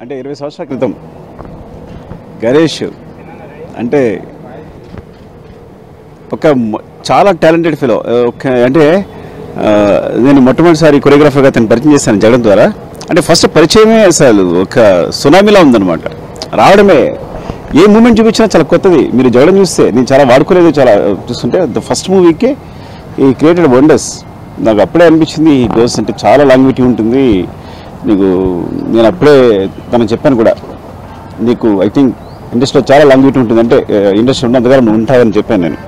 అంటే ఇరవై సంవత్సరాల క్రితం గణేష్ అంటే ఒక మొ- చాలా టాలెంటెడ్ ఫిలో ఒక అంటే ఆ, నేను మొట్టమొదటిసారి కొరియోగ్రాఫర్గా అతను పరిచయం చేశాను జగన్ ద్వారా అంటే ఫస్ట్ పరిచయమే అసలు ఒక సునామీలా ఉందన్నమాట రావడమే ఏ మూమెంట్ చూపించినా చాలా కొత్తది మీరు జగన్ చూస్తే నేను చాలా వాడుకోలేదు చాలా చూస్తుంటే ద ఫస్ట్ మూవీకే ఈ క్రియేటెడ్ వండర్స్ నాకు అప్పుడే అనిపించింది ఈ గోస్ అంటే చాలా లాంగ్విటీ ఉంటుంది నీకు నేను అప్పుడే తనకు చెప్పాను కూడా నీకు ఐ థింక్ ఇండస్ట్రీలో చాలా లాంగ్విటీ ఉంటుంది అంటే ఇండస్ట్రీ ఉన్నంతగా నువ్వు ఉంటావని చెప్పాను నేను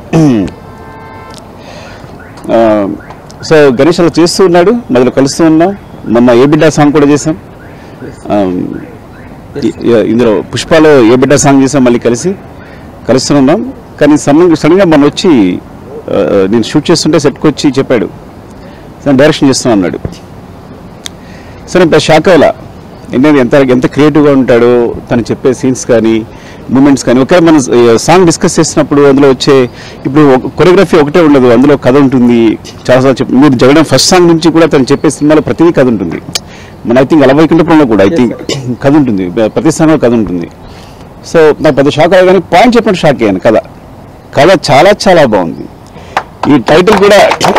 ఆ, సో గణేష్ అలా చేస్తూ ఉన్నాడు మొదలు కలుస్తూ ఉన్నాం మొన్న ఏ బిడ్డ సాంగ్ కూడా చేసాం ఆ, ఇ- ఇ- ఇందులో పుష్పాలో ఏ బిడ్డ సాంగ్ చేసాం మళ్ళీ కలిసి కలుస్తూ ఉన్నాం కానీ సడన్ సడన్గా మొన్న వచ్చి ఆ, నేను షూట్ చేస్తుంటే సెట్కి వచ్చి చెప్పాడు సార్ డైరెక్షన్ చేస్తున్నాను అన్నాడు సరే ఇంత షాక్ అవ్వాల ఏంటంటే ఎంత ఎంత క్రియేటివ్గా ఉంటాడో తను చెప్పే సీన్స్ కానీ మూమెంట్స్ కానీ ఒకవేళ మనం సాంగ్ డిస్కస్ చేసినప్పుడు అందులో వచ్చే ఇప్పుడు కొరియోగ్రఫీ ఒకటే ఉండదు అందులో కథ ఉంటుంది చాలాసార్లు చెప్పి మీరు జగడం ఫస్ట్ సాంగ్ నుంచి కూడా తను చెప్పే సినిమాలో ప్రతిదీ కథ ఉంటుంది మన ఐ థింక్ అలవైకుంఠపురంలో కూడా ఐ థింక్ కథ ఉంటుంది ప్రతి సాంగ్లో కథ ఉంటుంది సో నాకు పెద్ద షాక్ అయ్యా కానీ పాయింట్ చెప్పినట్టు షాక్ అయ్యాను కథ కథ చాలా చాలా బాగుంది ఈ టైటిల్ కూడా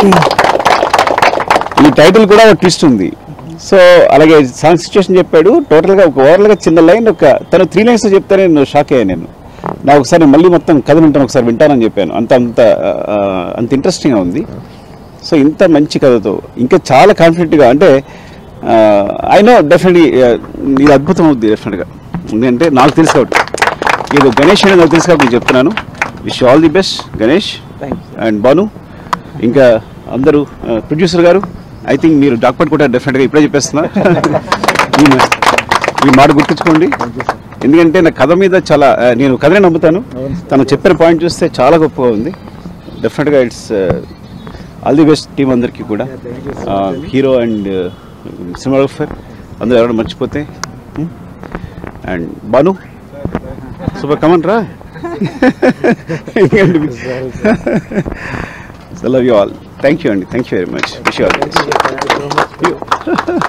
ఈ టైటిల్ కూడా ఒక ట్విస్ట్ ఉంది సో అలాగే సాంగ్ సిచ్యువేషన్ చెప్పాడు టోటల్గా ఒక ఓవరాల్గా చిన్న లైన్ ఒక తను త్రీ లైన్స్ చెప్తే నేను షాక్ అయ్యాను నేను నా ఒకసారి మళ్ళీ మొత్తం కథ వింటాను ఒకసారి వింటానని చెప్పాను అంత అంత ఆ, అంత ఇంట్రెస్టింగ్గా ఉంది సో ఇంత మంచి కథతో ఇంకా చాలా కాన్ఫిడెంట్గా అంటే ఐ నో డెఫినెట్లీ ఇది అద్భుతం అవుద్ది డెఫినెట్గా ఎందుకంటే నాకు తెలుసు కాబట్టి ఇది గణేష్ అనేది నాకు తెలుసు కాబట్టి నేను చెప్తున్నాను wish all the best Ganesh and Banu ఇంకా అందరూ ప్రొడ్యూసర్ గారు ఐ థింక్ మీరు డాక్టర్ కూడా డెఫినెట్గా ఇప్పుడే చెప్పేస్తున్నా ఈ మా- ఈ మాట గుర్తుంచుకోండి ఎందుకంటే నా కథ మీద చాలా ఆ, నేను కథనే నమ్ముతాను తను చెప్పిన పాయింట్ చూస్తే చాలా గొప్పగా ఉంది డెఫినెట్గా it's all the best team అందరికీ కూడా హీరో అండ్ సినిమాగ్రఫర్ అందరూ ఎవరైనా మర్చిపోతే అండ్ బాను సూపర్ కమన్ రా love you all thank you అండి thank you very much wish you all